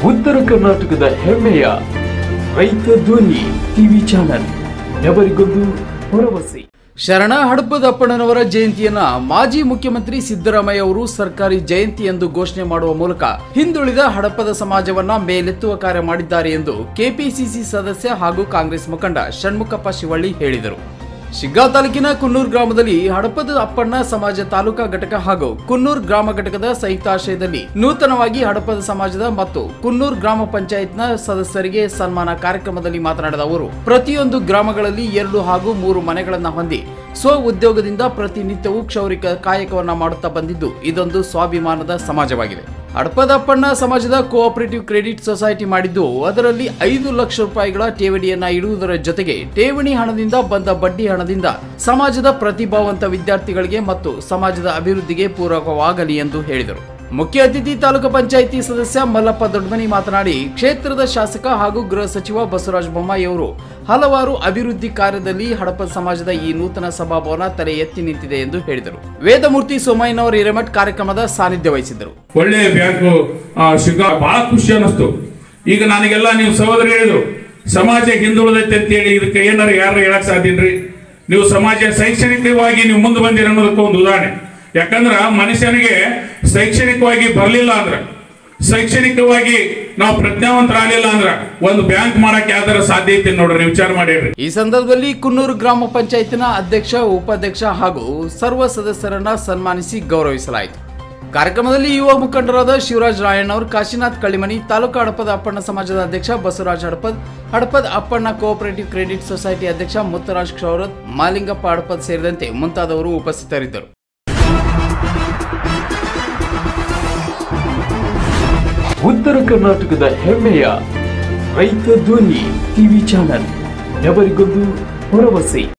ಉತ್ತರ ಕರ್ನಾಟಕದ ಹೆಮ್ಮೆಯ ರೈತ ಧ್ವನಿ ಟಿವಿ ಚಾನಲ್ ನೆವರಿಗೊಂದು ಭರವಸೆ ಶರಣ ಹಡಪದಪ್ಪಣ್ಣನವರ ಜಯಂತಿಯನ್ನ ಮಾಜಿ ಮುಖ್ಯಮಂತ್ರಿ ಸಿದ್ದರಾಮಯ್ಯ ಅವರು ಸರ್ಕಾರಿ ಜಯಂತಿ ಎಂದು ಘೋಷಣೆ ಮಾಡುವ ಮೂಲಕ ಹಿಂದುಳಿದ ಹಡಪದ ಸಮಾಜವನ್ನ ಮೇಲೆತ್ತುವ ಕಾರ್ಯ ಮಾಡಿದ್ದಾರೆ ಎಂದು ಕೆಪಿಸಿಸಿ ಸದಸ್ಯ ಹಾಗೂ ಕಾಂಗ್ರೆಸ್ ಮುಖಂಡ ಷಣ್ಮುಖಪ್ಪ ಶಿವಳ್ಳಿ ಹೇಳಿದರು ಶಿಗ್ಗಾ ತಾಲೂಕಿನ ಕುನ್ನೂರ್ ಗ್ರಾಮದಲ್ಲಿ ಹಡಪದ ಅಪ್ಪಣ್ಣ ಸಮಾಜ ತಾಲೂಕಾ ಘಟಕ ಹಾಗೂ ಕುನ್ನೂರ್ ಗ್ರಾಮ ಘಟಕದ ಸಂಯುಕ್ತಾಶ್ರಯದಲ್ಲಿ ನೂತನವಾಗಿ ಹಡಪದ ಸಮಾಜದ ಮತ್ತು ಕುನ್ನೂರ್ ಗ್ರಾಮ ಪಂಚಾಯತ್ನ ಸದಸ್ಯರಿಗೆ ಸನ್ಮಾನ ಕಾರ್ಯಕ್ರಮದಲ್ಲಿ ಮಾತನಾಡಿದ ಅವರು ಪ್ರತಿಯೊಂದು ಗ್ರಾಮಗಳಲ್ಲಿ ಎರಡು ಹಾಗೂ ಮೂರು ಮನೆಗಳನ್ನ ಹೊಂದಿ ಸ್ವ ಉದ್ಯೋಗದಿಂದ ಪ್ರತಿನಿತ್ಯವೂ ಕ್ಷೌರಿಕ ಕಾಯಕವನ್ನ ಮಾಡುತ್ತಾ ಬಂದಿದ್ದು ಇದೊಂದು ಸ್ವಾಭಿಮಾನದ ಸಮಾಜವಾಗಿದೆ ಹಡಪದಪ್ಪಣ್ಣ ಸಮಾಜದ ಕೋಆಪರೇಟಿವ್ ಕ್ರೆಡಿಟ್ ಸೊಸೈಟಿ ಮಾಡಿದ್ದು ಅದರಲ್ಲಿ ಐದು ಲಕ್ಷ ರೂಪಾಯಿಗಳ ಠೇವಣಿಯನ್ನ ಇಡುವುದರ ಜೊತೆಗೆ ಠೇವಣಿ ಹಣದಿಂದ ಬಂದ ಬಡ್ಡಿ ಹಣದಿಂದ ಸಮಾಜದ ಪ್ರತಿಭಾವಂತ ವಿದ್ಯಾರ್ಥಿಗಳಿಗೆ ಮತ್ತು ಸಮಾಜದ ಅಭಿವೃದ್ಧಿಗೆ ಪೂರಕವಾಗಲಿ ಎಂದು ಹೇಳಿದರು ಮುಖ್ಯ ಅತಿಥಿ ತಾಲೂಕು ಪಂಚಾಯಿತಿ ಸದಸ್ಯ ಮಲ್ಲಪ್ಪ ದೊಡ್ಮನಿ ಮಾತನಾಡಿ ಕ್ಷೇತ್ರದ ಶಾಸಕ ಹಾಗೂ ಗೃಹ ಸಚಿವ ಬಸವರಾಜ ಬೊಮ್ಮಾಯಿ ಅವರು ಹಲವಾರು ಅಭಿವೃದ್ಧಿ ಕಾರ್ಯದಲ್ಲಿ ಹಡಪ ಸಮಾಜದ ಈ ನೂತನ ಸಭಾಭವನ ತಲೆ ಎತ್ತಿ ನಿಂತಿದೆ ಎಂದು ಹೇಳಿದರು ವೇದಮೂರ್ತಿ ಸೋಮಯ್ಯನವರ ಹಿರೇಮಠ್ ಕಾರ್ಯಕ್ರಮದ ಸಾನ್ನಿಧ್ಯ ವಹಿಸಿದ್ದರು ಒಳ್ಳೆ ಬ್ಯಾಂಕು ಸಿಗ ಬಹಳ ಖುಷಿ ಅನ್ನಿಸ್ತು ಈಗ ನನಗೆಲ್ಲ ನೀವು ಸಹೋದರಿ ಹೇಳಿದ್ರು ಸಮಾಜ ಹಿಂದುಳಿದೈತೆ ಅಂತೇಳಿ ಇದಕ್ಕೆ ಏನಾರು ಯಾರು ಹೇಳಕ್ ಸಾಧ್ಯನ್ರಿ ನೀವು ಸಮಾಜ ಶೈಕ್ಷಣಿಕವಾಗಿ ನೀವು ಮುಂದೆ ಬಂದಿರ ಅನ್ನೋದಕ್ಕೆ ಒಂದು ಉದಾಹರಣೆ ಯಾಕಂದ್ರ ಮನುಷ್ಯನಿಗೆ ಶೈಕ್ಷಣಿಕವಾಗಿ ಬರಲಿಲ್ಲ ಅಂದ್ರ ಶೈಕ್ಷಣಿಕವಾಗಿ ನಾವು ಪ್ರಜ್ಞಾವಂತರಾಗಲಿಲ್ಲ ಅಂದ್ರ ಒಂದು ಬ್ಯಾಂಕ್ ಮಾಡಕ್ ಯಾವ್ದಾರ ಸಾಧ್ಯ ಐತೆ ನೋಡ್ರಿ ನೀವು ವಿಚಾರ ಮಾಡಿರಿ ಈ ಸಂದರ್ಭದಲ್ಲಿ ಕುನ್ನೂರು ಗ್ರಾಮ ಪಂಚಾಯತಿನ ಅಧ್ಯಕ್ಷ ಉಪಾಧ್ಯಕ್ಷ ಹಾಗೂ ಸರ್ವ ಸದಸ್ಯರನ್ನ ಸನ್ಮಾನಿಸಿ ಗೌರವಿಸಲಾಯಿತು ಕಾರ್ಯಕ್ರಮದಲ್ಲಿ ಯುವ ಮುಖಂಡರಾದ ಶಿವರಾಜ್ ರಾಯಣ್ಣವರು ಕಾಶಿನಾಥ್ ಕಳ್ಳಿಮನಿ ತಾಲೂಕು ಹಡಪದ ಅಪ್ಪಣ್ಣ ಸಮಾಜದ ಅಧ್ಯಕ್ಷ Basavaraj Hadapad Hadapad Appanna cooperative credit society ಅಧ್ಯಕ್ಷ ಮುತ್ತರಾಜ್ ಕ್ಷೌರತ್ ಮಾಲಿಂಗಪ್ಪ ಹಡಪದ್ ಸೇರಿದಂತೆ ಮುಂತಾದವರು ಉಪಸ್ಥಿತರಿದ್ದರು ಉತ್ತರ ಕರ್ನಾಟಕದ ಹೆಮ್ಮೆಯ ರೈತ ಧ್ವನಿ ಟಿವಿ ಚಾನಲ್ ನೆವರಿಗೊಂದು ಭರವಸೆ